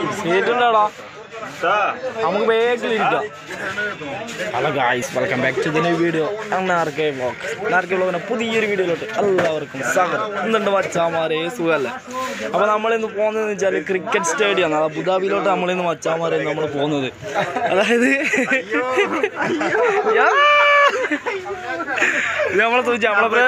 സീറ്റുണ്ടാടാ നമുക്ക് ബാക്കിലിരിക്കാം hello guys welcome back to the new video Annarkke vlog Annarkke വ്ളോഗിന്റെ പുതിയൊരു വീഡിയോയിലോട്ട് എല്ലാവർക്കും സ്വാഗതം എന്തുണ്ട് മച്ചാമാരെ സുഖമല്ലേ അപ്പോൾ നമ്മളിന്ന് പോകുന്നതെന്ന് വെച്ചാൽ ക്രിക്കറ്റ് സ്റ്റേഡിയം ആണ് അബുദാബിയിലോട്ട് നമ്മളിന്ന് മച്ചാമാരെ നമ്മൾ പോകുന്നത് അതായത് യാ! ഇത് നമ്മളെ സൂചിച്ച നമ്മളെ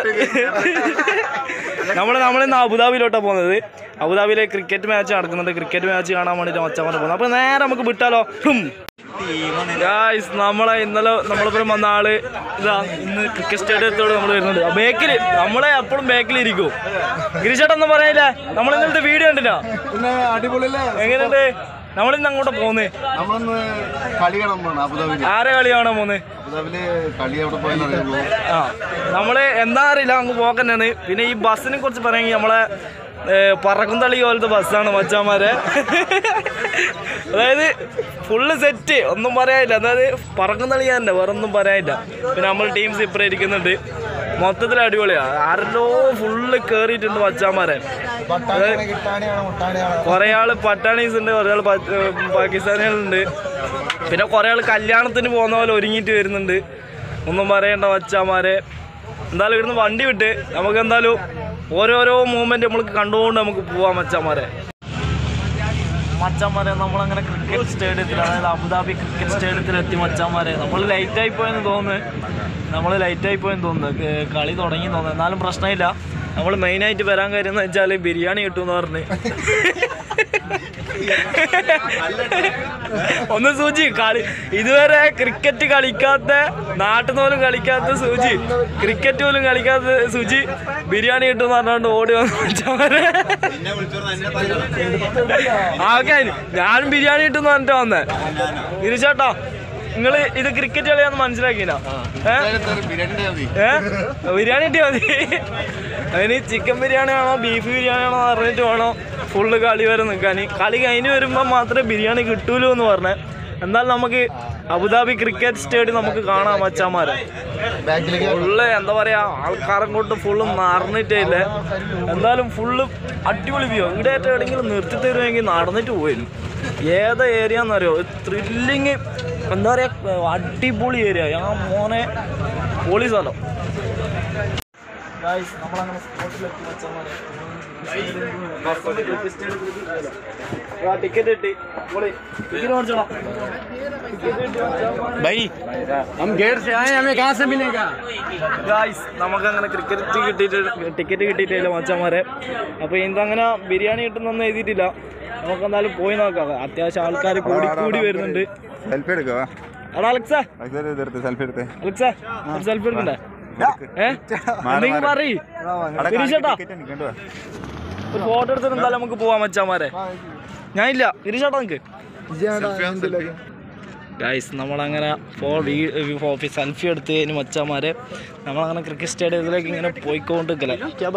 നമ്മൾ നമ്മളിന്ന് അബുദാബിയിലോട്ടാണ് പോകുന്നത് അബുദാബിയിലെ ക്രിക്കറ്റ് മാച്ച് നടക്കുന്നുണ്ട് ക്രിക്കറ്റ് മാച്ച് കാണാൻ വേണ്ടിയിട്ട് മച്ചാമാരെ പോകുന്നത് അപ്പോൾ നേരെ നമുക്ക് വിട്ടാലോ ഹും. ഗായ്സ് നമ്മളെ ഇന്നലെ നമ്മളിപ്പം വന്ന ആള് ഇതാ ഇന്ന് ക്രിക്കറ്റ് സ്റ്റേഡിയത്തോട് നമ്മൾ വരുന്നുണ്ട് ബേക്കില് നമ്മളെ എപ്പോഴും ബേക്കിലിരിക്കും ഗിരിച്ചേട്ടൻ ഒന്നും പറയില്ല നമ്മൾ ഇന്നലത്തെ വീഡിയോ കണ്ടില്ല പിന്നെ അടിപൊളിയല്ലേ എങ്ങനെയുണ്ട് നമ്മളിന്ന് അങ്ങോട്ട് പോകുന്നത് നമ്മളൊന്ന് കളി കാണാൻ പോകണം അബുദാബിയിൽ ആരെ കളി കാണാൻ പോകുന്നത് അബുദാബിയില് കളി എവിടെ പോയെന്ന് അറിയുള്ളൂ ആ നമ്മള് എന്താ അറിയില്ല അങ്ങ് പോക്കന്നെയാണ് പിന്നെ ഈ ബസ്സിനെ കുറിച്ച് പറയുമെങ്കിൽ നമ്മളെ ഏ, പറക്കും തളി പോലത്തെ ബസ്സാണ് മച്ചാമാരെ അതായത് ഫുള്ള് സെറ്റ് ഒന്നും പറയാനില്ല അതായത് പറക്കും തളി തന്നെ വേറെ ഒന്നും പറയാനില്ല പിന്നെ നമ്മൾ ടീംസ് ഇപ്പറ ഇരിക്കുന്നുണ്ട് മൊത്തത്തിൽ അടിപൊളിയാണ് ആരല്ലോ ഫുള്ള് കേറിയിട്ടുണ്ട് മച്ചാമാരെ കിട്ടാണിയാണ് മുട്ടാണിയാണ് കുറെ ആള് പട്ടാണീസ് ഉണ്ട് കുറെ ആള് പാ- ഏർ പാകിസ്ഥാനികളുണ്ട് പിന്നെ കുറെ ആള് കല്യാണത്തിന് പോകുന്ന പോലെ ഒരുങ്ങിയിട്ട് വരുന്നുണ്ട് ഒന്നും പറയണ്ട മച്ചാമാരെ എന്തായാലും ഇവിടുന്ന് വണ്ടി വിട്ട് നമുക്ക് എന്തായാലും ഓരോരോ മൂവ്മെന്റ് നമ്മൾക്ക് കണ്ടുകൊണ്ട് നമുക്ക് പോവാം മച്ചാമാരെ മച്ചാമാരെ നമ്മളങ്ങനെ ക്രിക്കറ്റ് സ്റ്റേഡിയത്തിൽ അതായത് അബുദാബി ക്രിക്കറ്റ് സ്റ്റേഡിയത്തിൽ എത്തി മച്ചാമാരെ നമ്മൾ ലൈറ്റായി പോയെന്ന് തോന്നുന്നു നമ്മൾ ലൈറ്റായി പോയെന്ന് തോന്നുന്നു ഏർ കളി തുടങ്ങി തോന്നുന്നു എന്നാലും പ്രശ്നമില്ല നമ്മൾ മെയിനായിട്ട് വരാൻ കാര്യം എന്ന് വെച്ചാൽ ബിരിയാണി കിട്ടുമെന്ന് പറഞ്ഞ് ഒന്ന് സൂചി കളി ഇതുവരെ ക്രിക്കറ്റ് കളിക്കാത്ത നാട്ടിൽ പോലും കളിക്കാത്ത സൂചി ക്രിക്കറ്റ് പോലും കളിക്കാത്ത സൂചി ബിരിയാണി കിട്ടുമെന്ന് പറഞ്ഞുകൊണ്ട് ഓടി വന്നു മച്ചാമാരെ ആകെ ഞാനും ബിരിയാണി കിട്ടുന്ന പറഞ്ഞിട്ട് വന്നേ ഇരുചേട്ടാ നിങ്ങള് ഇത് ക്രിക്കറ്റ് കളിയാന്ന് മനസ്സിലാക്കിനാ ഏ ബിരിയാണിന്റെ മതി ഏ ബിരിയാണി കിട്ടിയാ മതി അതിന് ചിക്കൻ ബിരിയാണി ആണോ ബീഫ് ബിരിയാണി ആണോ പറഞ്ഞിട്ട് വേണോ ഫുള്ള് കളി വരെ നിൽക്കാൻ കളി കഴിഞ്ഞ് വരുമ്പോൾ മാത്രമേ ബിരിയാണി കിട്ടൂലൂ എന്ന് പറഞ്ഞേ എന്നാൽ നമുക്ക് അബുദാബി ക്രിക്കറ്റ് സ്റ്റേഡിയം നമുക്ക് കാണാം മച്ചാമാരെ ബാക്കിലേക്ക് ഫുള്ള് എന്താ പറയാ ആൾക്കാരെ കൊണ്ട് ഫുള്ള് നടന്നിട്ടില്ല എന്തായാലും ഫുള്ള് അടിപൊളി വ്യൂ ഇവിടെ എവിടെയെങ്കിലും നിർത്തി തരുമെങ്കിൽ നടന്നിട്ട് പോയിരുന്നു ഏതാ ഏരിയ എന്നറിയോ ത്രില്ലിങ് എന്താ പറയാ അടിപൊളി ഏരിയ ഞാൻ മോനെ പൊളി സ്ഥലം ഗായ്സ് നമ്മളങ്ങനെ സ്പോട്ടിലെത്തി മച്ചന്മാരെ ടിക്കറ്റ് കിട്ടി പൊളി ടിക്കറ്റ് മേടിച്ചോളാം ടിക്കറ്റ് കിട്ടി മച്ചാന്മാരെ. भाई हम गेट से आए हमें कहाँ से मिलेगा ഗായ്സ് നമുക്ക് അങ്ങനെ ക്രിക്കറ്റ് കിട്ടിയിട്ട് ടിക്കറ്റ് കിട്ടിയിട്ടില്ല മച്ചന്മാരെ അപ്പോൾ ഇതങ്ങനെ ബിരിയാണി കിട്ടുന്നൊന്നും എഴുതിയിട്ടില്ല നമുക്ക് എന്തായാലും പോയി നോക്കാം അത്യാവശ്യം ആൾക്കാർ കൂടി കൂടി വരുന്നുണ്ട് സെൽഫി എടുക്കുക എടാ അലക്സ സെൽഫി എടുത്തേ അലക്സ ഒരു സെൽഫി എടുക്കണ്ടേ ഏ എന്തെങ്കിലും പറയ് ഗിരീഷേട്ടാ ഒരു ഫോട്ടോ എടുത്തിട്ട് എന്തായാലും നമുക്ക് പോവാം മച്ചാമാരെ ഞാൻ ഇല്ല ഗിരീഷേട്ടാ നിനക്ക് ഗൈസ് നമ്മളങ്ങനെ ഫോ സെൽഫി എടുത്ത് കഴിഞ്ഞ് മച്ചാമാരെ നമ്മളങ്ങനെ ക്രിക്കറ്റ് സ്റ്റേഡിയത്തിലേക്ക് ഇങ്ങനെ പോയിക്കൊണ്ടിരിക്കല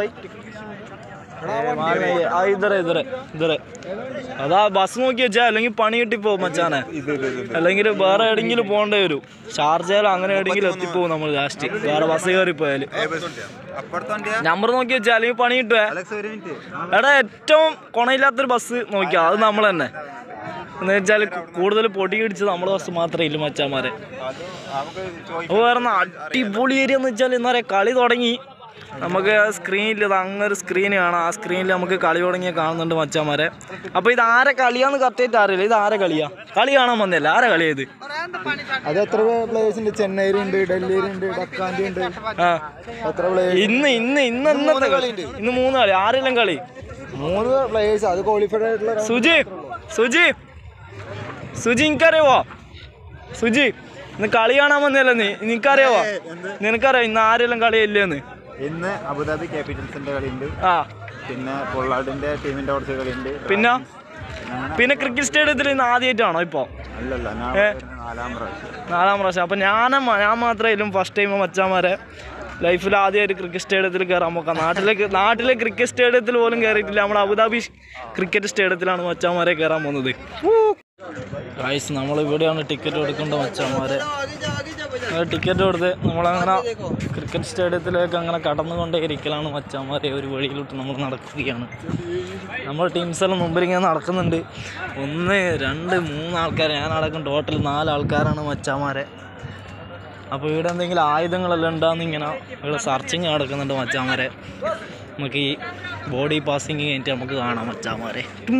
ഇതരെ ഇതരെ ഇതരെ അതാ ബസ് നോക്കി വെച്ചാ അല്ലെങ്കിൽ പണി കിട്ടി പോകും മച്ചാനെ അല്ലെങ്കിൽ വേറെ എവിടെയെങ്കിലും പോകേണ്ടി വരും ഷാർജയിലോ അങ്ങനെ എവിടെയെങ്കിലും എത്തിപ്പോവും നമ്മൾ ലാസ്റ്റ് വേറെ ബസ് കയറി പോയാല് നമ്പർ നോക്കി വെച്ചാൽ അല്ലെങ്കിൽ പണി കിട്ടുവേ എടാ ഏറ്റവും കൊണയില്ലാത്തൊരു ബസ് നോക്കിയാ അത് നമ്മൾ തന്നെ എന്ന് വെച്ചാൽ കൂടുതൽ പൊടി പിടിച്ച് നമ്മളെ ബസ് മാത്രമേ ഇല്ല മച്ചാമാരെ അപ്പോൾ വേറെ ഒന്ന് അടിപൊളി ഏരിയ എന്ന് വെച്ചാൽ എന്താ പറയുക കളി തുടങ്ങി നമുക്ക് സ്ക്രീനിൽ ഇത് അങ്ങനെ ഒരു സ്ക്രീൻ കാണാം ആ സ്ക്രീനിൽ നമുക്ക് കളി തുടങ്ങിയ കാണുന്നുണ്ട് മച്ചാമാരെ അപ്പോൾ ഇത് ആരെ കളിയാന്ന് കറക്റ്റായിട്ട് അറിയില്ല ഇത് ആരെ കളിയാ കളി കാണാൻ വന്നല്ല ആരെ കളിയാ ഇത് അത് എത്ര പ്ലേയേഴ്സ് ഉണ്ട് ചെന്നൈയിൽ ഉണ്ട് ഡൽഹിയിൽ ഉണ്ട് ഡക്കാന്റി ഉണ്ട് ആ എത്ര പ്ലേയേഴ്സ് ഇന്ന് ഇന്ന് ഇന്ന് ഇന്നത്തെ കളി ഇന്ന് മൂന്ന് കളി ആരെല്ലാം കളി മൂന്ന് പ്ലേയേഴ്സ് അത് ക്വാളിഫൈഡ് ആയിട്ടുള്ള സുജി സുജി സുജി നിനക്കറിയാവോ സുജി ഇന്ന് കളി കാണാൻ വന്നല്ലേ നീ നിനക്കറിയാവോ നിനക്കറിയാവോ ഇന്ന് ആരെല്ലാം കളിയില്ലേന്ന് ഇന്ന് അബുദാബി ക്യാപിറ്റൽസിന്റെ കളിയുണ്ട് ആ പിന്നെ പൊള്ളാടിന്റെ ടീമിന്റെ കുറച്ച് കളിയുണ്ട് പിന്നെ പിന്നെ ക്രിക്കറ്റ് സ്റ്റേഡിയത്തിൽ ഇന്ന് ആദ്യമായിട്ടാണോ ഇപ്പോൾ അല്ലല്ല ഞാൻ ഏ? വരുന്നത് നാലാം പ്രാവശ്യം നാലാം പ്രാവശ്യം അപ്പം ഞാൻ ഞാൻ മാത്രമായാലും ഫസ്റ്റ് ടൈം മച്ചാമാരെ ലൈഫിൽ ആദ്യമായിട്ട് ക്രിക്കറ്റ് സ്റ്റേഡിയത്തിൽ കയറാൻ നോക്കാം നാട്ടിലേക്ക് നാട്ടിലെ ക്രിക്കറ്റ് സ്റ്റേഡിയത്തിൽ പോലും കയറിയിട്ടില്ല നമ്മുടെ അബുദാബി ക്രിക്കറ്റ് സ്റ്റേഡിയത്തിലാണ് മച്ചാമാരെ കയറാൻ പോകുന്നത് ഗൈസ് നമ്മൾ ഇവിടെയാണ് ടിക്കറ്റ് എടുക്കേണ്ട മച്ചാമാരെ ടിക്കറ്റ് കൊടുത്ത് നമ്മളങ്ങനെ ക്രിക്കറ്റ് സ്റ്റേഡിയത്തിലേക്ക് അങ്ങനെ കടന്നുകൊണ്ടേ ഇരിക്കലാണ് മച്ചാന്മാരെ ഒരു വഴിയിലോട്ട് നമ്മൾ നടക്കുകയാണ് നമ്മുടെ ടീംസെല്ലാം മുമ്പിൽ ഇങ്ങനെ നടക്കുന്നുണ്ട് ഒന്ന് രണ്ട് മൂന്ന് ആൾക്കാർ ഞാനടക്കം ടോട്ടൽ നാല് ആൾക്കാരാണ് മച്ചാന്മാരെ അപ്പോൾ ഇവിടെ എന്തെങ്കിലും ആയുധങ്ങളെല്ലാം ഉണ്ടാകുന്ന ഇങ്ങനെ ഇവിടെ സെർച്ചിങ് നടക്കുന്നുണ്ട് മച്ചാന്മാരെ നമുക്ക് ഈ ബോഡി പാസിങ് കഴിഞ്ഞിട്ട് നമുക്ക് കാണാം മച്ചാന്മാരെ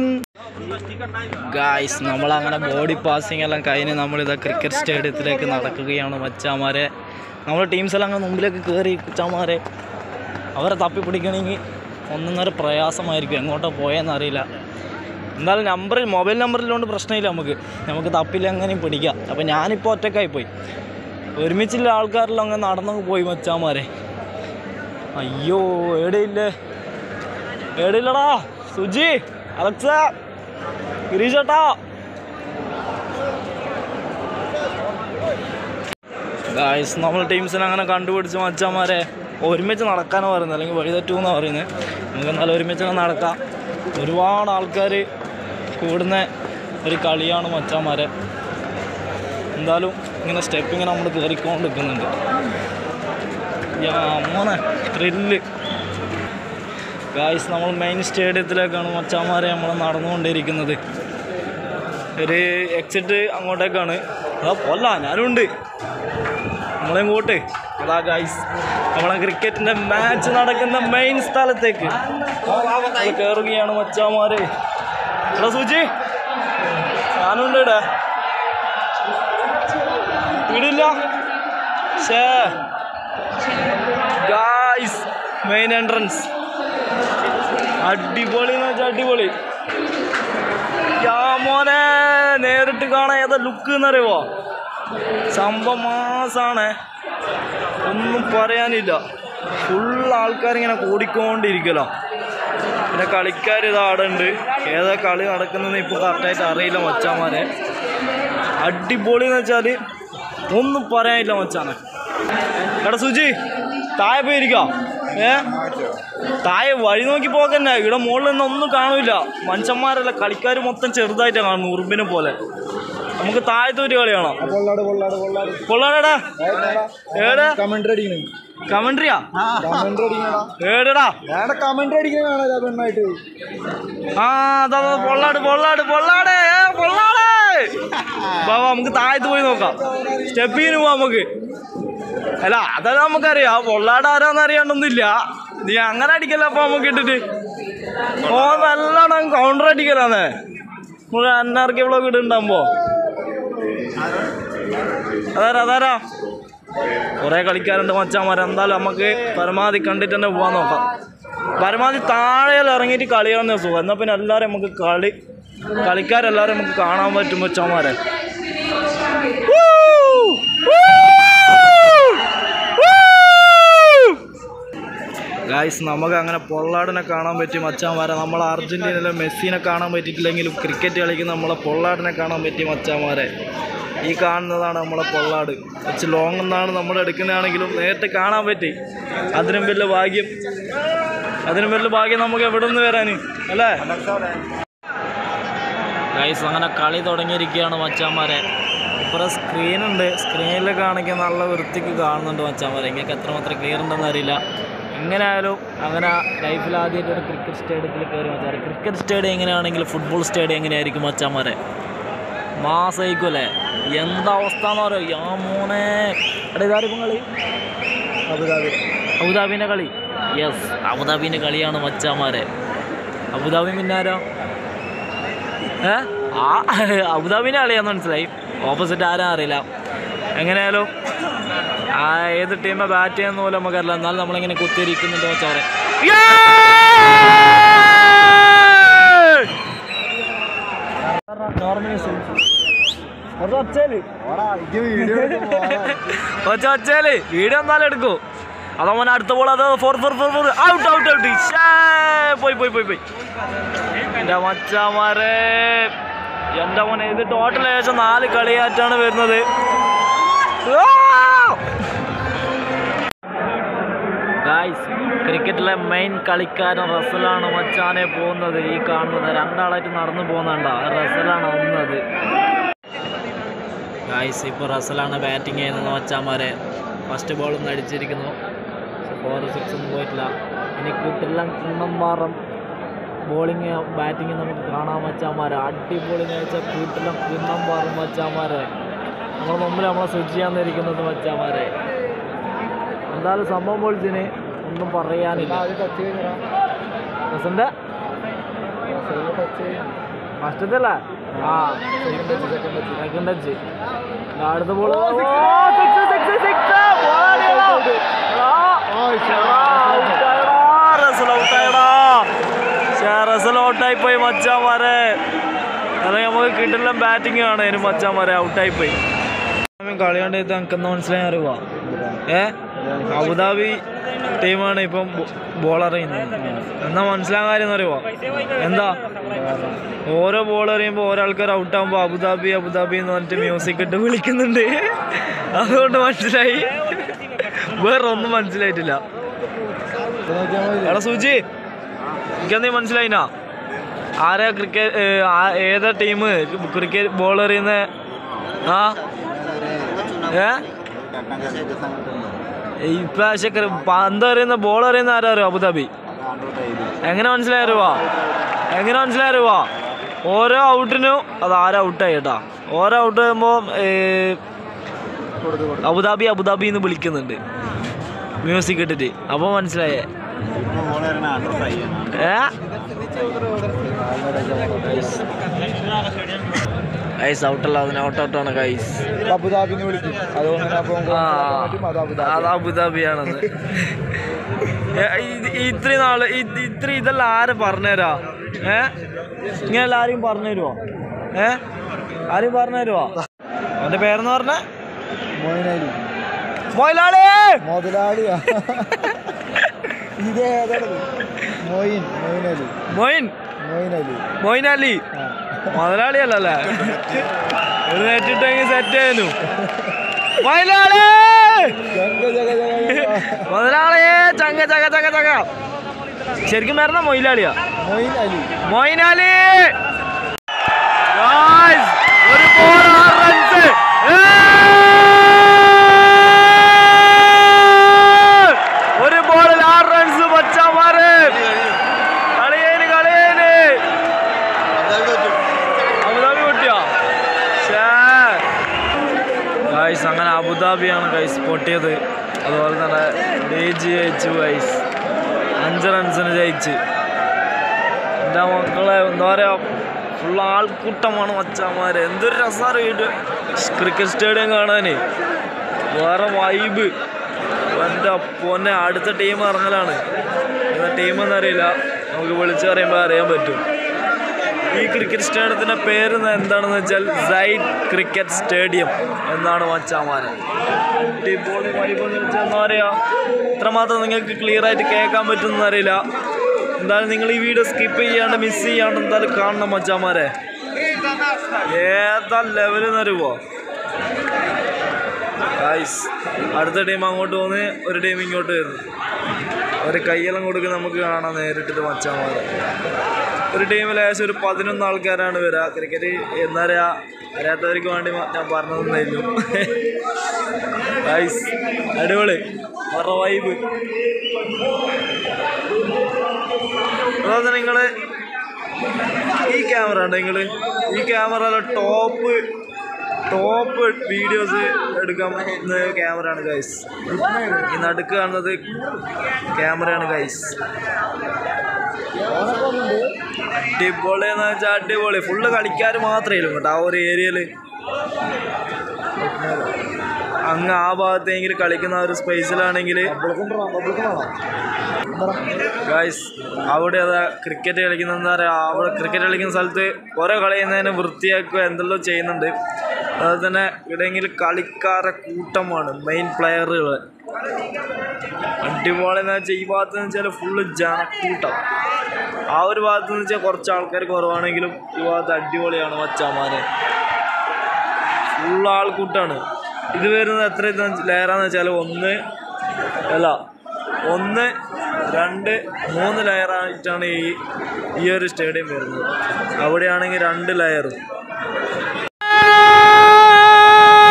ഗായ്സ് നമ്മളങ്ങനെ ബോഡി പാസിങ് എല്ലാം കഴിഞ്ഞ് നമ്മളിതാ ക്രിക്കറ്റ് സ്റ്റേഡിയത്തിലേക്ക് നടക്കുകയാണ് മച്ചാമാരെ നമ്മുടെ ടീംസ് എല്ലാം അങ്ങ് മുമ്പിലേക്ക് കയറി മച്ചാമാരെ അവരെ തപ്പി പിടിക്കണമെങ്കിൽ ഒന്നൊന്നര പ്രയാസമായിരിക്കും എങ്ങോട്ടോ പോയെന്ന് അറിയില്ല എന്തായാലും നമ്പർ മൊബൈൽ നമ്പറിലുകൊണ്ട് പ്രശ്നമില്ല നമുക്ക് നമുക്ക് തപ്പില്ല എങ്ങനെയും പിടിക്കാം അപ്പോൾ ഞാനിപ്പോൾ ഒറ്റക്കായി പോയി ഒരുമിച്ചുള്ള ആൾക്കാരെല്ലാം അങ്ങ് നടന്നങ്ങ് പോയി മച്ചാമാരെ അയ്യോ എവിടെയില്ലേ എവിടെയില്ലടാ സുജി അലക്സ ഗിരീഷേട്ടാ ഗായ്സ് നമ്മൾ ടീംസിനെ അങ്ങനെ കണ്ടുപിടിച്ച് മച്ചാന്മാരെ ഒരുമിച്ച് നടക്കാനാണ് പറയുന്നത് അല്ലെങ്കിൽ വഴി തെറ്റുമെന്നാണ് പറയുന്നത് നമുക്ക് എന്നാലും ഒരുമിച്ച് അങ്ങ് നടക്കാം ഒരുപാട് ആൾക്കാർ കൂടുന്ന ഒരു കളിയാണ് മച്ചാന്മാരെ എന്തായാലും ഇങ്ങനെ സ്റ്റെപ്പ് ഇങ്ങനെ നമ്മൾ കയറിക്കൊണ്ട് നിൽക്കുന്നുണ്ട് യാ മോനെ ത്രില്ല് ഗായ്സ് നമ്മൾ മെയിൻ സ്റ്റേഡിയത്തിലേക്കാണ് മച്ചാന്മാരെ നമ്മൾ നടന്നുകൊണ്ടിരിക്കുന്നത് ഒരു എക്സിറ്റ് അങ്ങോട്ടേക്കാണ് അതാ പോല്ല ഞാനുണ്ട് നമ്മളിങ്ങോട്ട് അതാ ഗായ്സ് നമ്മളെ ക്രിക്കറ്റിൻ്റെ മാച്ച് നടക്കുന്ന മെയിൻ സ്ഥലത്തേക്ക് നമ്മൾ കയറുകയാണ് മച്ചാന്മാരെ എടാ സൂചി ഞാനുണ്ട് ഇവിടെ വീടില്ല ഷേ ഗായ്സ് മെയിൻ എൻട്രൻസ് അടിപൊളി എന്ന് വെച്ചാൽ അടിപൊളി യാ മോനെ നേരിട്ട് കാണാൻ ഏതാ ലുക്ക് എന്നറിയുമോ സംഭവം മാസാണ് ഒന്നും പറയാനില്ല ഫുൾ ആൾക്കാരിങ്ങനെ കൂടിക്കൊണ്ടിരിക്കലോ പിന്നെ കളിക്കാർ ഇത് അവിടെ ഉണ്ട് ഏതാ കളി നടക്കുന്നതെന്ന് ഇപ്പോൾ കറക്റ്റായിട്ട് അറിയില്ല മച്ചാമാരെ അടിപൊളി എന്ന് വെച്ചാൽ ഒന്നും പറയാനില്ല മച്ചാനെ എടാ സുജി താഴെ പോയിരിക്കാം ഏ താഴെ വഴി നോക്കി പോകന്നെ ഇവിടെ മുകളിൽ നിന്ന് ഒന്നും കാണൂല മനുഷ്യന്മാരല്ല കളിക്കാർ മൊത്തം ചെറുതായിട്ടാണ് കാണുന്നത് ഉറുമ്പിനെ പോലെ നമുക്ക് താഴത്തെ ഒരു കളി കാണാം പൊള്ളാട് പൊള്ളാട് പൊള്ളാട് കൊള്ളാടാ ഏടാ കമന്ററി അടിക്കണേ കമൻട്രിയാ കമന്ററി അടിക്കണടാ ഏടടാ ഞാൻ കമന്ററി അടിക്കണ കാണാ പെണ്ണായിട്ട് ആ അതാ അതാ, പൊള്ളാട് പൊള്ളാട് പൊള്ളാട് ഏ, പൊള്ളാട് വാ വാ, നമുക്ക് താഴത്ത് പോയി നോക്കാം സ്റ്റെപ്പിന് പോവാം നമുക്ക് അല്ല അതല്ല നമുക്കറിയാം പൊള്ളാട് ആരാന്ന് അറിയാണ്ടൊന്നുമില്ല നീ അങ്ങനെ അടിക്കല്ല അപ്പൊ നമുക്ക് ഇട്ടിട്ട് ഓ നല്ലോണം കൗണ്ടർ അടിക്കലാന്നേ നമ്മൾ അന്നാർക്കി വ്ളോഗ് ഇടുണ്ടാകുമ്പോ അതാരാ അതാരാ കുറേ കളിക്കാരുണ്ട് മച്ചാന്മാർ എന്തായാലും നമുക്ക് പരമാവധി കണ്ടിട്ട് തന്നെ പോകാൻ നോക്കാം പരമാവധി താഴെയെല്ലാം ഇറങ്ങിയിട്ട് കളിയാണെന്ന് സുഖം എന്നാൽ പിന്നെ എല്ലാവരും നമുക്ക് കളി കളിക്കാരെല്ലാവരും നമുക്ക് കാണാൻ പറ്റും മച്ചാന്മാരെ ഗായ്സ് നമുക്ക് അങ്ങനെ പൊള്ളാടിനെ കാണാൻ പറ്റി മച്ചാന്മാരെ നമ്മളെ അർജൻറ്റീനയിലെ മെസ്സിനെ കാണാൻ പറ്റിയിട്ടില്ലെങ്കിലും ക്രിക്കറ്റ് കളിക്കുന്ന നമ്മളെ പൊള്ളാടിനെ കാണാൻ പറ്റി മച്ചാന്മാരെ ഈ കാണുന്നതാണ് നമ്മളെ പൊള്ളാട് കുറച്ച് ലോങ് എന്നാണ് നമ്മൾ എടുക്കുന്നതാണെങ്കിലും നേരിട്ട് കാണാൻ പറ്റി അതിനും വലിയ ഭാഗ്യം അതിനും വലിയ ഭാഗ്യം നമുക്ക് എവിടെ നിന്ന് വരാൻ അല്ലേ ഗൈസ് അങ്ങനെ കളി തുടങ്ങിയിരിക്കുകയാണ് മച്ചാന്മാരെ ഇപ്പുറം സ്ക്രീനുണ്ട് സ്ക്രീനിൽ കാണിക്കാൻ നല്ല വൃത്തിക്ക് കാണുന്നുണ്ട് മച്ചാന്മാരെ ഇങ്ങനെ എത്രമാത്രം ക്ലിയർ ഉണ്ടെന്ന് അറിയില്ല എങ്ങനെയായാലും അങ്ങനെ ലൈഫിൽ ആദ്യമായിട്ട് ഒരു ക്രിക്കറ്റ് സ്റ്റേഡിയത്തിൽ കയറി മച്ചാരെ ക്രിക്കറ്റ് സ്റ്റേഡിയം എങ്ങനെയാണെങ്കിൽ ഫുട്ബോൾ സ്റ്റേഡിയം എങ്ങനെയായിരിക്കും മച്ചാന്മാരെ മാസമായിരിക്കും അല്ലേ എന്താ അവസ്ഥ എന്ന് പറയുക യാ മോനെ എടാ ഇതാരിപ്പം കളി അബുദാബി അബുദാബിൻ്റെ കളി യെസ് അബുദാബിൻ്റെ കളിയാണ് മച്ചാന്മാരെ അബുദാബി പിന്നാരോ ഏ ആ അബുദാബിൻ്റെ കളിയാന്ന് മനസ്സിലായി ഓപ്പോസിറ്റ് ആരാ അറിയില്ല എങ്ങനെയായാലും ആ ഏത് ടീമെ ബാറ്റ് ചെയ്യുന്ന പോലെ നമുക്കറിയില്ല എന്നാലും നമ്മളിങ്ങനെ കുത്തിയിരിക്കുന്നുണ്ട് മച്ചാറെ ഒച്ചേല് ഓടാ ഇത് വീഡിയോ ഒച്ച ഒച്ചേല് വീഡിയോ എന്നാലും എടുക്കൂ അതോ മോനെ അടുത്ത ബോൾ അത് four four four four out out out പോയി പോയി പോയി പോയി എൻ്റെ മച്ചാമാരെ എൻ്റെ മോനെ ഇത് ടോട്ടൽ ഏകദേശം നാല് കളിയായിട്ടാണ് വരുന്നത് ഗായ്സ് ക്രിക്കറ്റിലെ മെയിൻ കളിക്കാരൻ റസലാണ് മച്ചാനെ പോകുന്നത് ഈ കാണുന്നത് രണ്ടാളായിട്ട് നടന്നു പോകുന്നുണ്ട റസലാണ് ഒന്നത് ഗായ്സ് ഇപ്പോൾ റസലാണ് ബാറ്റിംഗ് ചെയ്യുന്നത് മച്ചാമാരെ ഫസ്റ്റ് ബോൾ ഒന്ന് അടിച്ചിരിക്കുന്നു ഫോർ സിക്സ് ഒന്നും പോയിട്ടില്ല ഇനി കുട്ടില്ലാം കിണ്ണമ്പാറം ബോളിങ് ബാറ്റിംഗ് നമുക്ക് കാണാൻ മച്ചാമാരെ അടിപൊളി വെച്ചാൽ കൂട്ടിലും കിണ്ണമ്പാറും മച്ചാമാരെ നമ്മുടെ മുമ്പിൽ നമ്മളെ സ്വിച്ച് ചെയ്യാൻ ഇരിക്കുന്നത് മച്ചാമാരെ എന്തായാലും സംഭവം പൊളിച്ചിന് ഒന്നും പറയാനില്ല ആദ്യം ടച്ച് കഴിഞ്ഞാ റസന്റെ ടച്ച് ഫസ്റ്റത്തല്ലേ ആ second touch second touch second touch അടുത്ത ബോൾ ഔട്ടായി പോയി മച്ചാമാരെ അല്ലെങ്കിൽ നമുക്ക് കിട്ടുന്ന ബാറ്റിംഗ് ആണ് അതിന് മച്ചാമാരെ ഔട്ടായി പോയി കളി കണ്ടിട്ട് എനിക്കെന്ന് മനസ്സിലായി അറിയുക ഏ അബുദാബി ടീമാണ് ഇപ്പം ബോൾ അറിയുന്നത് എന്നാ മനസ്സിലാകാൻ കാര്യം അറിയുമോ എന്താ ഓരോ ബോൾ എറിയുമ്പോൾ ഓരോ ആൾക്കാർ ഔട്ടാകുമ്പോൾ അബുദാബി അബുദാബി എന്ന് പറഞ്ഞിട്ട് മ്യൂസിക് ഇട്ട് വിളിക്കുന്നുണ്ട് അതുകൊണ്ട് മനസ്സിലായി വേറെ ഒന്നും മനസ്സിലായിട്ടില്ല നോക്കിയാൽ മതി എടാ സൂചി എനിക്കെന്തീ മനസ്സിലായിനാ ആരാ ക്രിക്കറ്റ് ഏതാ ടീം ക്രിക്കറ്റ് ബോൾ എറിയുന്ന ആ ഏ ഈ ഇപ്രാവശ്യം ക്രി- പന്ത് എറിയുന്ന ബോൾ എറിയുന്ന ആരാ അറിയോ അബുദാബി എങ്ങനെ മനസ്സിലായരുവാ എങ്ങനെ മനസ്സിലായരുവാ ഓരോ ഔട്ടിനും അത് ആരോ ഔട്ടായി കേട്ടാ ഓരോ ഔട്ട് ചെയ്യുമ്പോൾ അബുദാബി അബുദാബി എന്ന് വിളിക്കുന്നുണ്ട് മ്യൂസിക് ഇട്ടിട്ട് അപ്പോൾ മനസ്സിലായേ ഏ ഗൈസ് ഔട്ടല്ല അതിന് ഔട്ട് ഔട്ടാണ് ഗൈസ് അബുദാബിന്ന് വിളിക്കും അതുകൊണ്ട് അപ്പം ആ പറ്റും അത് അബുദാബി അത് അബുദാബിയാണെന്ന് ഏ, ഇത് ഇത്ര നാള് ഇത് ഇത്ര ഇതെല്ലാം ആരെ പറഞ്ഞുതരാ ഏ ഇങ്ങനെ ആരെയും പറഞ്ഞു തരുവോ ഏ ആരെയും പറഞ്ഞു തരുവോ അവന്റെ പേരെന്ന് പറഞ്ഞ മൊയിനലി മൊയിലാളി മുതലാളിയാ ഇത് ഏതാണ് മൊയിൻ മൊയിനലി മൊയിൻ മൊയിനലി മൊയിനാലി ആ മുതലാളിയല്ലല്ലേ ഒരു നെറ്റിട്ടെങ്കിൽ സെറ്റ് ആയിരുന്നു മൊയിലാളി ജഗ ജഗ ജഗ ജഗ. മുതലാളിയെ ചങ്ക ചക ചക ചക ശരിക്കും വരുന്ന മൊയിലാളിയാ മൊയിൻ അലി മൊയിനാലി Guys, ഒരു ബോൾ ആറ് റൺസ് ഒരു ബോളിൽ ആറ് റൺസ് മച്ചാമാര് കളിയേന് കളിയേന് അബുദാബി പൊട്ടിയോ ഗൈസ് അങ്ങനെ അബുദാബിയാണ് ഗൈസ് പൊട്ടിയത് അതുപോലെ തന്നെ ഡേജി ജയിച്ചു ഗൈസ് അഞ്ച് റൺസിന് ജയിച്ച് എൻ്റെ മക്കളെ എന്താ പറയുക ഫുൾ ആൾക്കൂട്ടമാണ് മച്ചാന്മാര് എന്തൊരു രസമാണ് വീട് ക്രിക്കറ്റ് സ്റ്റേഡിയം കാണാൻ വേറെ വൈബ് എൻ്റെ പൊന്നെ അടുത്ത ടീം ഇറങ്ങലാണ് ഏതാ ടീം എന്നറിയില്ല നമുക്ക് വിളിച്ചു പറയുമ്പോൾ അറിയാൻ പറ്റും ഈ ക്രിക്കറ്റ് സ്റ്റേഡിയത്തിൻ്റെ പേര് എന്താണെന്ന് വെച്ചാൽ സൈഡ് ക്രിക്കറ്റ് സ്റ്റേഡിയം എന്നാണ് മച്ചാമാര് അടിപൊളി വൈബ് എന്ന് വെച്ചാൽ എന്താ പറയുക ഇത്രമാത്രം നിങ്ങൾക്ക് ക്ലിയർ ആയിട്ട് കേൾക്കാൻ പറ്റുമെന്ന് അറിയില്ല എന്തായാലും നിങ്ങൾ ഈ വീഡിയോ സ്കിപ്പ് ചെയ്യാണ്ട് മിസ് ചെയ്യാണ്ട് എന്തായാലും കാണണം മച്ചാമാരെ ഏതാ ലെവലെന്ന് അറിയുമോ ഗൈസ് അടുത്ത ടീം അങ്ങോട്ട് പോകുന്നു ഒരു ടീം ഇങ്ങോട്ട് വരുന്നു ഒരു കയ്യെല്ലാം കൊടുക്കുക നമുക്ക് കാണാം നേരിട്ടിട്ട് മച്ചാമാരെ ഒരു ടീമിൽ ഏകദേശം ഒരു പതിനൊന്ന് ആൾക്കാരാണ് വരിക ക്രിക്കറ്റ് എന്താ പറയുക അറിയാത്തവർക്ക് വേണ്ടി മ- ഞാൻ പറഞ്ഞു തന്നായിരുന്നു ഗൈസ് അടിപൊളി വേറെ വൈബ് അതുപോലെ നിങ്ങൾ ഈ ക്യാമറ ഉണ്ട് നിങ്ങൾ ഈ ക്യാമറയിലെ ടോപ്പ് ടോപ്പ് വീഡിയോസ് എടുക്കാൻ പറ്റുന്ന ക്യാമറയാണ് ഗൈസ് ഈ നടുക്ക് കാണുന്നത് ക്യാമറയാണ് ഗൈസ് അടിപൊളി എന്ന് വെച്ചാൽ അടിപൊളി ഫുള്ള് കളിക്കാർ മാത്രമേ ഉള്ളൂ കേട്ടോ ആ ഒരു ഏരിയയിൽ അങ്ങ് ആ ഭാഗത്തെങ്കിലും കളിക്കുന്ന ആ ഒരു സ്പേസിലാണെങ്കിൽ ഗായ്സ് അവിടെ അതാ ക്രിക്കറ്റ് കളിക്കുന്ന എന്താ പറയുക അവിടെ ക്രിക്കറ്റ് കളിക്കുന്ന സ്ഥലത്ത് ഓരോ കളി ചെയ്യുന്നതിന് വൃത്തിയാക്കുക എന്തെല്ലാം ചെയ്യുന്നുണ്ട് അതുപോലെ തന്നെ ഇവിടെയെങ്കിലും കളിക്കാരെ കൂട്ടമാണ് മെയിൻ പ്ലെയറുകൾ അടിപൊളി എന്ന് വെച്ചാൽ ഈ ഭാഗത്ത് എന്ന് വെച്ചാൽ ഫുള്ള് ജനക്കൂട്ടം ആ ഒരു ഭാഗത്ത് എന്ന് വെച്ചാൽ കുറച്ച് ആൾക്കാർ കുറവാണെങ്കിലും ഈ ഭാഗത്ത് അടിപൊളിയാണ് മച്ചാമാരെ ഫുൾ ആൾക്കൂട്ടാണ് ഇത് വരുന്നത് എത്ര ലെയറാന്ന് വെച്ചാൽ ഒന്ന് അല്ല ഒന്ന് രണ്ട് മൂന്ന് ലെയറായിട്ടാണ് ഈ ഈ ഒരു സ്റ്റേഡിയം വരുന്നത് അവിടെയാണെങ്കിൽ രണ്ട് ലെയറും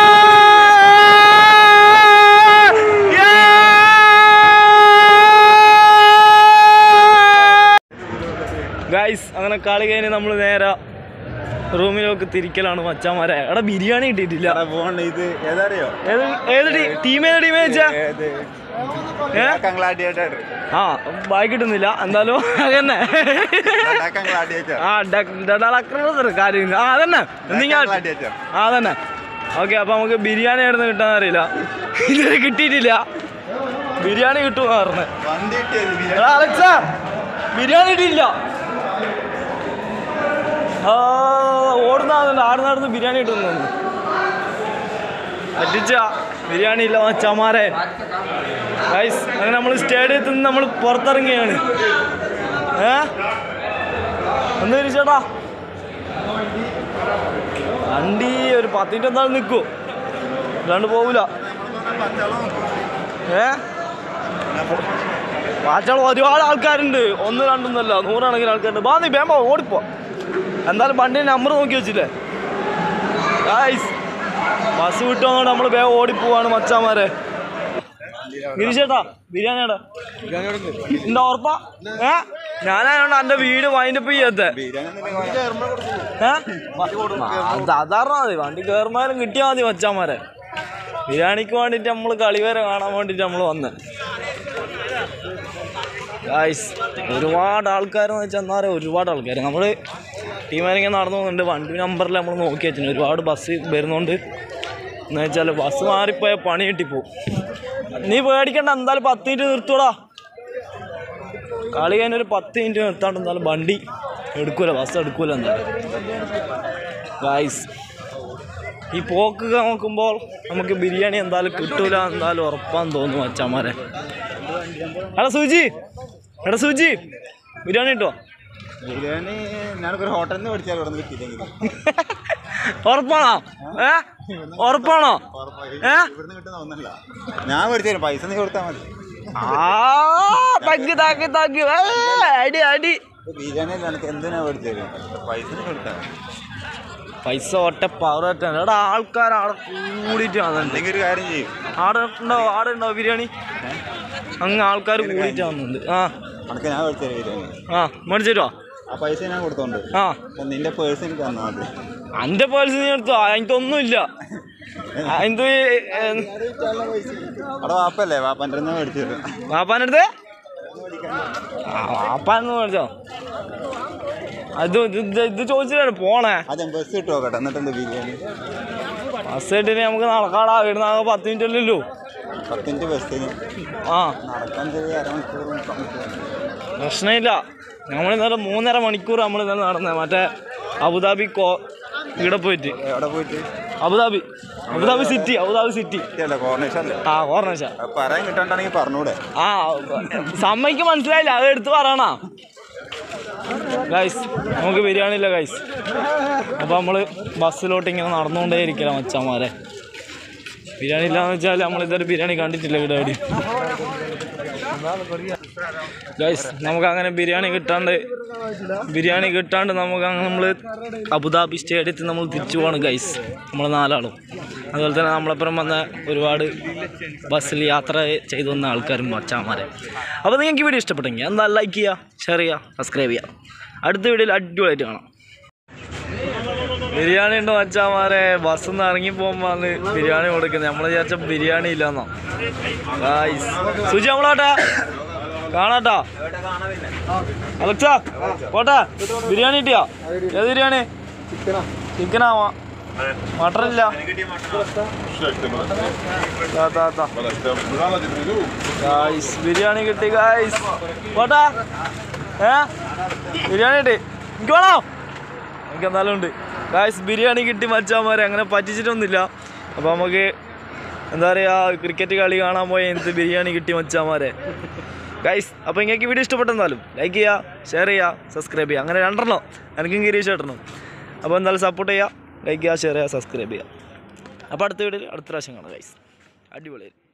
ഗൈസ് അങ്ങനെ കളി കഴിഞ്ഞ് നമ്മൾ നേരെ റൂമിലേക്ക് തിരിക്കലാണ് മച്ചാമാരെ എടാ ബിരിയാണി കിട്ടിയിട്ടില്ല പോണ്ട് ഇത് ഏതറിയോ ഏത് ഏത് ടീം ടീം ഏത് ടീം വെച്ചാ ഏത് ഏ ഗ്ലാഡിയേറ്റർ ആ ബായി കിട്ടുന്നില്ല എന്തായാലും അതന്നെ ഗ്ലാഡിയേറ്റർ ആ ഡക്രർ കാര്യം ആ അതന്നെ എന്തെങ്കിലും ഗ്ലാഡിയേറ്റർ ആ അതന്നെ ഓക്കെ അപ്പൊ നമുക്ക് ബിരിയാണി ആയിരുന്നു കിട്ടാൻ അറിയില്ല ഇതുവരെ കിട്ടിയിട്ടില്ല ബിരിയാണി കിട്ടുമെന്ന് പറഞ്ഞത് വണ്ടി കിട്ടിയത് എടാ അലക്സ ബിരിയാണി കിട്ടിയില്ല ആ ഓടുന്ന ആറ് നടന്ന് ബിരിയാണി കിട്ടുന്നു പറ്റിച്ച ബിരിയാണി ഇല്ല മച്ചാമാരെ ഗൈസ് അങ്ങനെ നമ്മൾ സ്റ്റേഡിയത്തിൽ നിന്ന് നമ്മൾ പുറത്തിറങ്ങിയാണ് ഏ എന്ത് ചേട്ടാ വണ്ടി ഒരു പത്ത് മിനിറ്റ് എന്തായാലും നിൽക്കൂ അല്ലാണ്ട് പോവില്ല ഏ പാച്ചാൾ ഒരുപാട് ആൾക്കാരുണ്ട് ഒന്ന് രണ്ടൊന്നല്ല നൂറുകണക്കിന് ആൾക്കാരുണ്ട് ബാ നീ വേമ്പോ ഓടിപ്പോ എന്തായാലും വണ്ടിയുടെ നമ്പർ നോക്കി വെച്ചില്ലേ ഗായ്സ് ബസ് വിട്ടുകൊണ്ട് നമ്മൾ വേഗം ഓടിപ്പോവാണ് മച്ചാമാരെ ഗിരിശേട്ടാ ബിരിയാണിയുടെ എന്താ ഉറപ്പാ ഏ ഞാനായോണ്ട് എന്റെ വീട് വൈൻഡപ്പ് ചെയ്യാത്തെ ഏ? അത് അതാറാ മതി വണ്ടി കയറുമ്പോഴും കിട്ടിയാൽ മതി മച്ചാമാരെ ബിരിയാണിക്ക് വേണ്ടിട്ട് നമ്മൾ കളി വരെ കാണാൻ വേണ്ടിട്ട് നമ്മൾ വന്നേ ഗായ്സ് ഒരുപാട് ആൾക്കാരെന്ന് വെച്ചാൽ എന്നാലും ഒരുപാട് ആൾക്കാർ നമ്മൾ ടീമിങ്ങനെ നടന്നു പോകുന്നുണ്ട് വണ്ടി നമ്പറിൽ നമ്മൾ നോക്കി വെച്ചിട്ടുണ്ട് ഒരുപാട് ബസ് വരുന്നുണ്ട് എന്ന് വെച്ചാൽ ബസ് മാറിപ്പോയാൽ പണി കിട്ടിപ്പോവും നീ പേടിക്കണ്ട എന്തായാലും പത്ത് മിനിറ്റ് നിർത്തൂടാ കളി കഴിഞ്ഞൊരു പത്ത് മിനിറ്റ് നിർത്താണ്ട് എന്തായാലും വണ്ടി എടുക്കൂല ബസ് എടുക്കൂല എന്തായാലും ഗായ്സ് ഈ പോക്ക് നോക്കുമ്പോൾ നമുക്ക് ബിരിയാണി എന്തായാലും കിട്ടൂല എന്തായാലും ഉറപ്പാന്ന് തോന്നുന്നു അച്ഛന്മാരെ എടാ സൂചി എടാ സൂചി ബിരിയാണി കിട്ടുമോ ബിരിയാണി ഞാനൊരു ഹോട്ടലിൽ നിന്ന് മേടിച്ചാൽ ഇവിടെ നിന്ന് കിട്ടിയില്ലെങ്കിൽ ഉറപ്പാണോ ഏ ഉറപ്പാണോ ഏ ഇവിടുന്ന് കിട്ടുന്ന ഒന്നല്ല ഞാൻ മേടിച്ചു പൈസ നീ കൊടുത്താൽ മതി ആ തക്കി തക്കി തക്കി ഏ, അടി അടി ബിരിയാണി നിനക്ക് എന്തിനാ മേടിച്ചത് പൈസ നീ കൊടുത്താൽ മതി പൈസ ഒറ്റ പവർ ഒറ്റാണ് എടാ ആൾക്കാർ ആടെ കൂടിയിട്ട് വന്നിട്ടുണ്ട് അല്ലെങ്കിൽ ഒരു കാര്യം ചെയ്യും ആടെ ഉണ്ടോ ആടെ ഉണ്ടോ ബിരിയാണി അങ്ങ് ആൾക്കാർ കൂടിയിട്ട് വന്നിട്ടുണ്ട് ആ അനക്ക് ഞാൻ മേടിച്ചു ബിരിയാണി ആ മേടിച്ചു തരുമോ ആ പൈസ ഞാൻ കൊടുത്തോണ്ട് ആ അപ്പൊ നിന്റെ പേഴ്സ് എനിക്ക് തന്നാൽ മതി എൻ്റെ പേഴ്സ് നീ എടുത്തോ എനിക്കൊന്നുമില്ല എന്ത് അവിടെ വാപ്പല്ലേ വാപ്പൻ്റെ അടുത്ത് മേടിച്ചത് വാപ്പാൻ്റെ അടുത്ത് ആ വാപ്പാന്ന് മേടിച്ചോ അത് ഇത് ഇത് ഇത് ചോദിച്ചിട്ടാണ് പോണേ ആദ്യം ബസ് ഇട്ട് നോക്കട്ടെ എന്നിട്ട് എന്താ ബിരിയാണി ബസ് കിട്ടിന് നമുക്ക് നടക്കാടാ ഇവിടുന്ന് ആകെ പത്ത് മിനിറ്റ് അല്ലല്ലോ പത്തിൻ്റെ ബസ്സിന് ആ നടക്കാൻ ചെറിയ അരമണിക്കൂർ മുക്കാൽ മണിക്കൂർ. പ്രശ്നമില്ല നമ്മൾ ഇന്നലെ മൂന്നര മണിക്കൂർ നമ്മൾ ഇന്നലെ നടന്നത് മറ്റേ അബുദാബി കോ ഇവിടെ പോയിട്ട് എവിടെ പോയിട്ട് Abu Dhabi Abu Dhabi city Abu Dhabi city അല്ലേ കോർണേഷൻ അല്ലേ ആ ഓർമ്മ അത് പറയാൻ കിട്ടാണ്ടാണെങ്കിൽ പറഞ്ഞൂടെ ആ സമ്മയ്ക്ക് മനസ്സിലായില്ല അത് എടുത്ത് പറയണ ഗൈസ് നമുക്ക് ബിരിയാണി ഇല്ല ഗൈസ് അപ്പോൾ നമ്മൾ ബസ്സിലോട്ട് ഇങ്ങനെ നടന്നുകൊണ്ടേ ഇരിക്കല മച്ചന്മാരെ ബിരിയാണി ഇല്ലാന്ന് വെച്ചാൽ നമ്മൾ ഇതൊരു ബിരിയാണി കണ്ടിട്ടില്ല ഇവിടെ എവിടെയും ഗൈസ് നമുക്ക് അങ്ങനെ ബിരിയാണി കിട്ടാണ്ട് ബിരിയാണി കിട്ടാണ്ട് നമുക്ക് അങ്ങനെ നമ്മൾ അബുദാബി സ്റ്റേഡിയത്തിൽ നമ്മൾ തിരിച്ചു പോവാണ് ഗൈസ് നമ്മൾ നാലാളും അതുപോലെ തന്നെ നമ്മളപ്പുറം വന്ന ഒരുപാട് ബസ്സിൽ യാത്ര ചെയ്തു വന്ന ആൾക്കാരും മച്ചാമാരെ അപ്പോൾ നിങ്ങൾക്ക് ഈ വീഡിയോ ഇഷ്ടപ്പെട്ടെങ്കിൽ എന്താ ലൈക്ക് ചെയ്യുക ഷെയർ ചെയ്യുക സബ്സ്ക്രൈബ് ചെയ്യുക അടുത്ത വീഡിയോയിൽ അടിപൊളിയായിട്ട് കാണാം ബിരിയാണി ഉണ്ടോ മച്ചാമാരെ ബസ്സിൽ നിന്ന് ഇറങ്ങി പോകുമ്പോൾ ബിരിയാണി കൊടുക്കുന്നത് നമ്മൾ വിചാരിച്ച ബിരിയാണി ഇല്ലെന്നോ ഗായ്സ് സുജി നമ്മളോട്ടെ കാണാട്ടോ അലക്സ പോട്ടെ ബിരിയാണി കിട്ടിയോ ഏത് ബിരിയാണി ചിക്കനാ മട്ടൺ ഇല്ല താ, താ, താ. ഗായ്സ് ബിരിയാണി കിട്ടി ഗായ്സ് പോട്ടെ ഏ ബിരിയാണി കിട്ടി എനിക്ക് വേണോ എനിക്ക് എന്തായാലും ഉണ്ട് ഗായ്സ് ബിരിയാണി കിട്ടി മച്ചാമാരെ അങ്ങനെ പറ്റിച്ചിട്ടൊന്നുമില്ല അപ്പോൾ നമുക്ക് എന്താ പറയുക ക്രിക്കറ്റ് കളി കാണാൻ പോയ എന്ത് ബിരിയാണി കിട്ടി മച്ചാമാരെ ഗൈസ് അപ്പോൾ നിങ്ങൾക്ക് വീഡിയോ ഇഷ്ടപ്പെട്ടെന്നാലും ലൈക്ക് ചെയ്യുക ഷെയർ ചെയ്യുക സബ്സ്ക്രൈബ് ചെയ്യുക അങ്ങനെ രണ്ടെണ്ണം എനിക്കും ഗിരീഷ് ചേട്ടനും അപ്പോൾ എന്തായാലും സപ്പോർട്ട് ചെയ്യുക ലൈക്ക് ചെയ്യുക ഷെയർ ചെയ്യുക സബ്സ്ക്രൈബ് ചെയ്യുക അപ്പോൾ അടുത്ത വീഡിയോയിൽ അടുത്ത പ്രാവശ്യം കാണാം ഗൈസ് അടിപൊളി